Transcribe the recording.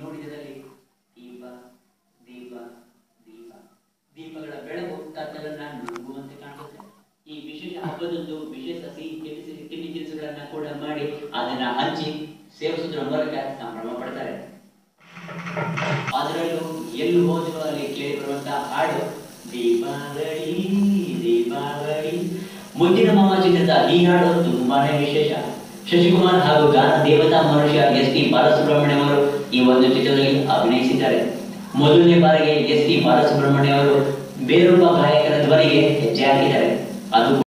ನೋಡಿದಲ್ಲಿ ದೀಪ ದೀಪ ದೀಪ ದೀಪಗಳ ಬೆಳಕು ಕತ್ತಲನ್ನ ನುಂಗುವಂತೆ ಕಾಣುತ್ತೆ ಈ ವಿಶೇಷ ಹಬ್ಬದಂದು ವಿಶೇಷ ಸಿಹಿ ತಿನಿಸಿ ತಿಂಡಿ ತಿನಿಸುಗಳನ್ನ ಕೂಡ ಮಾಡಿ ಅದನ್ನ ಹಂಚಿ ಸೇವಿಸುವುದರ ಮೂಲಕ ಸಂಭ್ರಮ ಪಡ್ತಾರೆ ಅದರಲ್ಲೂ ಎಲ್ಲಿ ಹೋದರೂ ಅಲ್ಲಿ ಕೇಳಿ ಬರುವಂತಹ ಹಾಡು ದೀಪಾವಳಿ ದೀಪಾವಳಿ ಮುಂದಿನ ಮಾಮ ಚಿತ್ರದ ಈ ಹಾಡು ತುಂಬಾನೇ ವಿಶೇಷ ಶಶಿಕುಮಾರ್ ಹಾಗೂ ಗಾನ ದೇವತಾ ಮನುಷ್ಯ ಎಸ್ ಟಿ ಬಾಲಸುಬ್ರಹ್ಮಣ್ಯ ಅವರು ಈ ಒಂದು ಚಿತ್ರದಲ್ಲಿ ಅಭಿನಯಿಸಿದ್ದಾರೆ ಮೊದಲನೇ ಬಾರಿಗೆ ಎಸ್ ಟಿ ಬಾಲಸುಬ್ರಹ್ಮಣ್ಯ ಅವರು ಬೇರೊಬ್ಬ ಗಾಯಕರ ಧ್ವನಿಗೆ ಹೆಜ್ಜೆ ಹಾಕಿದ್ದಾರೆ ಅದು